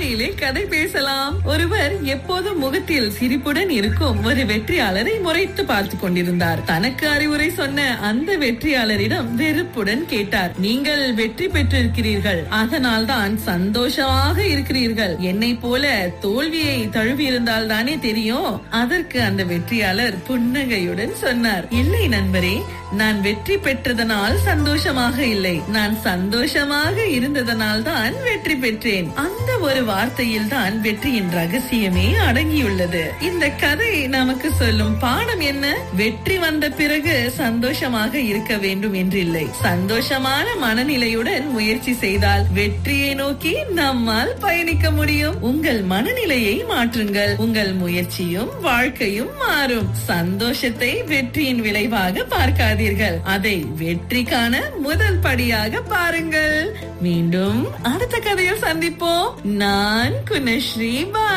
வானிலை கதை பேசலாம் ஒருவர் எப்போதும் முகத்தில் சிரிப்புடன் இருக்கும் ஒரு வெற்றியாளரை முறைத்து பார்த்து கொண்டிருந்தார் தனக்கு அறிவுரை சொன்ன அந்த வெற்றியாளரிடம் வெறுப்புடன் கேட்டார் நீங்கள் வெற்றி பெற்றிருக்கிறீர்கள் அதனால் தான் சந்தோஷமாக இருக்கிறீர்கள் என்னை போல தோல்வியை தழுவி இருந்தால் தானே தெரியும் அதற்கு அந்த வெற்றியாளர் புன்னகையுடன் சொன்னார் இல்லை நண்பரே நான் வெற்றி பெற்றதனால் சந்தோஷமாக இல்லை நான் சந்தோஷமாக இருந்ததனால் தான் வெற்றி பெற்றேன் அந்த ஒரு வார்த்தையில் தான் வெற்றியின் ரகசியமே அடங்கியுள்ளது இந்த கதை நமக்கு சொல்லும் பாடம் என்ன வெற்றி வந்த பிறகு சந்தோஷமாக இருக்க வேண்டும் என்றில்லை சந்தோஷமான மனநிலையுடன் முயற்சி செய்தால் வெற்றியை நோக்கி நம்மால் பயணிக்க முடியும் உங்கள் மனநிலையை மாற்றுங்கள் உங்கள் முயற்சியும் வாழ்க்கையும் மாறும் சந்தோஷத்தை வெற்றியின் விளைவாக பார்க்காதீர்கள் அதை வெற்றிக்கான முதல் படியாக பாருங்கள் மீண்டும் அடுத்த கதையில் சந்திப்போம் நான் குணஸ்ரீ பா